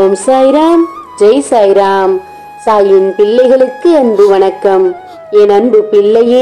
ஓம் சாய்ராம் ஜெய் சாய்ராம் சாயின் பிள்ளைகளுக்கு அன்பு வணக்கம் என் அன்பு பிள்ளையே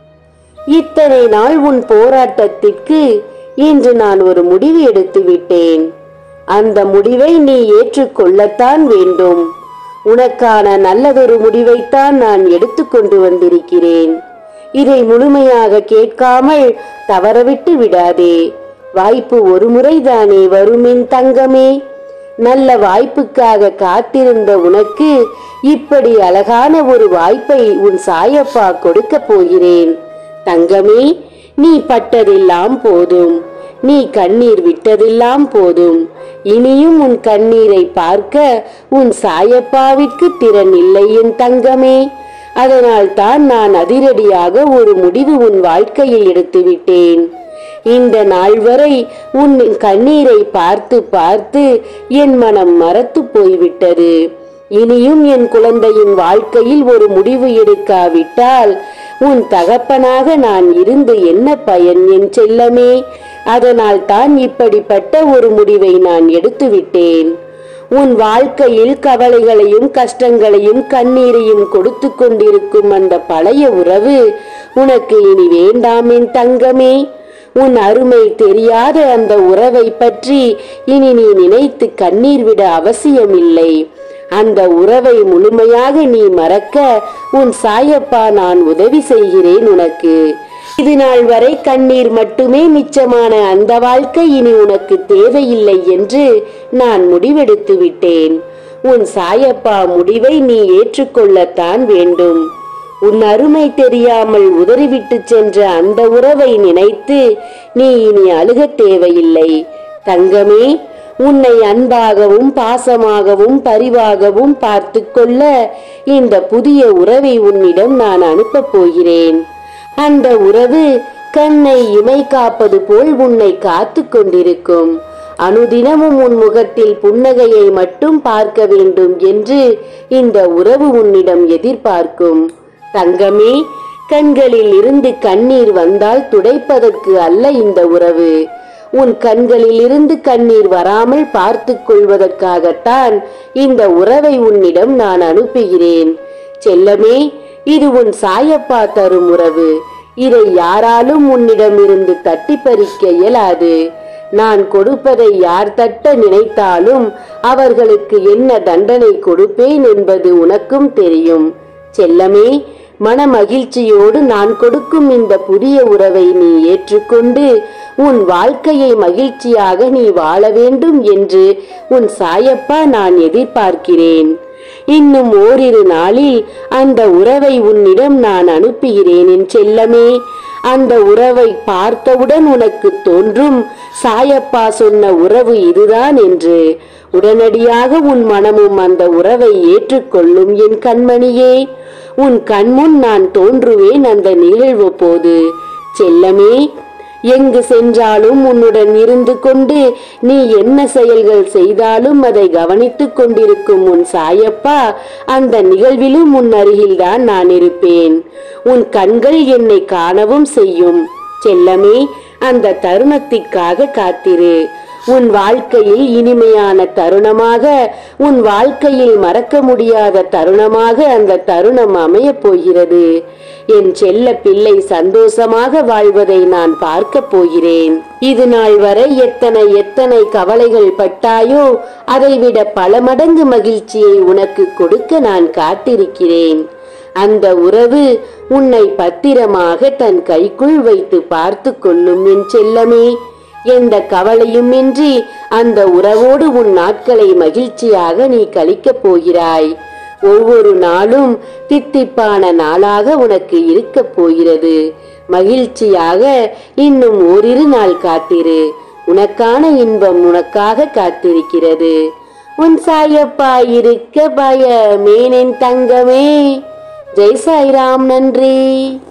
இத்தனை நாள் உன் போராட்டத்திற்கு இன்று நான் ஒரு முடிவு எடுத்து விட்டேன் அந்த முடிவை நீ ஏற்றுக்கொள்ளத்தான் வேண்டும் உனக்கான நல்லதொரு முடிவைத்தான் நான் எடுத்துக்கொண்டு வந்திருக்கிறேன் இதை முழுமையாக கேட்காமல் தவறவிட்டு விடாதே வாய்ப்பு ஒரு முறைதானே வருமின் தங்கமே நல்ல வாய்ப்புக்காக காத்திருந்த உனக்கு இப்படி அழகான ஒரு வாய்ப்பை உன் சாயப்பா கொடுக்க போகிறேன் தங்கமே நீ பட்டதெல்லாம் போதும் நீ கண்ணீர் விட்டதெல்லாம் போதும் இனியும் உன் கண்ணீரை பார்க்க உன் சாயப்பாவிற்கு திறன் இல்லை என் தங்கமே அதனால் தான் நான் அதிரடியாக ஒரு முடிவு உன் வாழ்க்கையில் எடுத்துவிட்டேன் இந்த நாள் வரை உன் கண்ணீரை பார்த்து பார்த்து என் மனம் மறத்து போய்விட்டது இனியும் என் குழந்தையின் வாழ்க்கையில் ஒரு முடிவு எடுக்காவிட்டால் உன் தகப்பனாக நான் இருந்து என்ன பயன் என் செல்லமே அதனால் தான் இப்படிப்பட்ட ஒரு முடிவை நான் எடுத்துவிட்டேன் உன் வாழ்க்கையில் கவலைகளையும் கஷ்டங்களையும் கண்ணீரையும் கொடுத்து கொண்டிருக்கும் அந்த பழைய உறவு உனக்கு இனி வேண்டாம் என் தங்கமே உன் அருமை தெரியாத அந்த உறவை பற்றி இனி நீ நினைத்து கண்ணீர் விட அவசியமில்லை அந்த உறவை முழுமையாக நீ மறக்க உன் சாயப்பா நான் உதவி செய்கிறேன் உனக்கு இது நாள் வரை கண்ணீர் மட்டுமே மிச்சமான அந்த வாழ்க்கை இனி உனக்கு தேவையில்லை என்று நான் முடிவெடுத்து விட்டேன் உன் சாயப்பா முடிவை நீ ஏற்றுக்கொள்ளத்தான் வேண்டும் உன் அருமை தெரியாமல் உதறிவிட்டு சென்ற அந்த உறவை நினைத்து நீ இனி அழுகத் தேவையில்லை தங்கமே உன்னை அன்பாகவும் பாசமாகவும் பரிவாகவும் பார்த்து கொள்ள இந்த புதிய உறவை உன்னிடம் நான் அனுப்பப் போகிறேன் அந்த உறவு கண்ணை இமை காப்பது போல் உன்னை காத்து கொண்டிருக்கும் அனுதினமும் உன் முகத்தில் புன்னகையை மட்டும் பார்க்க வேண்டும் என்று இந்த உறவு உன்னிடம் எதிர்பார்க்கும் தங்கமே கண்களில் இருந்து கண்ணீர் வந்தால் துடைப்பதற்கு அல்ல இந்த உறவு உன் கண்களில் இருந்து கண்ணீர் வராமல் பார்த்து கொள்வதற்காகத்தான் இந்த உறவை உன்னிடம் நான் அனுப்புகிறேன் செல்லமே இது உன் சாயப்பா தரும் உறவு இதை யாராலும் உன்னிடம் இருந்து தட்டி பறிக்க இயலாது நான் கொடுப்பதை யார் தட்ட நினைத்தாலும் அவர்களுக்கு என்ன தண்டனை கொடுப்பேன் என்பது உனக்கும் தெரியும் செல்லமே மன மகிழ்ச்சியோடு நான் கொடுக்கும் இந்த புதிய உறவை நீ ஏற்றுக்கொண்டு உன் வாழ்க்கையை மகிழ்ச்சியாக நீ வாழ வேண்டும் என்று உன் சாயப்பா நான் எதிர்பார்க்கிறேன் இன்னும் ஓரிரு நாளில் அந்த உறவை உன்னிடம் நான் அனுப்புகிறேன் என் செல்லமே அந்த உறவை பார்த்தவுடன் உனக்கு தோன்றும் சாயப்பா சொன்ன உறவு இதுதான் என்று உடனடியாக உன் மனமும் அந்த உறவை ஏற்றுக்கொள்ளும் என் கண்மணியே உன் கண்முன் நான் தோன்றுவேன் அந்த நிகழ்வு போது செல்லமே எங்கு சென்றாலும் உன்னுடன் இருந்து கொண்டு நீ என்ன செயல்கள் செய்தாலும் அதை கவனித்துக் கொண்டிருக்கும் உன் சாயப்பா அந்த நிகழ்விலும் உன் அருகில்தான் நான் இருப்பேன் உன் கண்கள் என்னை காணவும் செய்யும் செல்லமே அந்த தருணத்திற்காக காத்திரு உன் வாழ்க்கையில் இனிமையான தருணமாக உன் வாழ்க்கையில் மறக்க முடியாத தருணமாக அந்த தருணம் அமையப் போகிறது என் செல்ல பிள்ளை சந்தோஷமாக வாழ்வதை நான் பார்க்க போகிறேன் இது நாள் வரை எத்தனை எத்தனை கவலைகள் பட்டாயோ அதைவிட பல மடங்கு மகிழ்ச்சியை உனக்கு கொடுக்க நான் காத்திருக்கிறேன் அந்த உறவு உன்னை பத்திரமாக தன் கைக்குள் வைத்து பார்த்து கொள்ளும் என் செல்லமே எந்த கவலையுமின்றி அந்த உறவோடு உன் நாட்களை மகிழ்ச்சியாக நீ கழிக்கப் போகிறாய் ஒவ்வொரு நாளும் தித்திப்பான நாளாக உனக்கு இருக்கப் போகிறது மகிழ்ச்சியாக இன்னும் ஓரிரு நாள் காத்திரு உனக்கான இன்பம் உனக்காக காத்திருக்கிறது உன் சாயப்பா இருக்க பயமேனின் தங்கமே ஜெய் சாய்ராம் நன்றி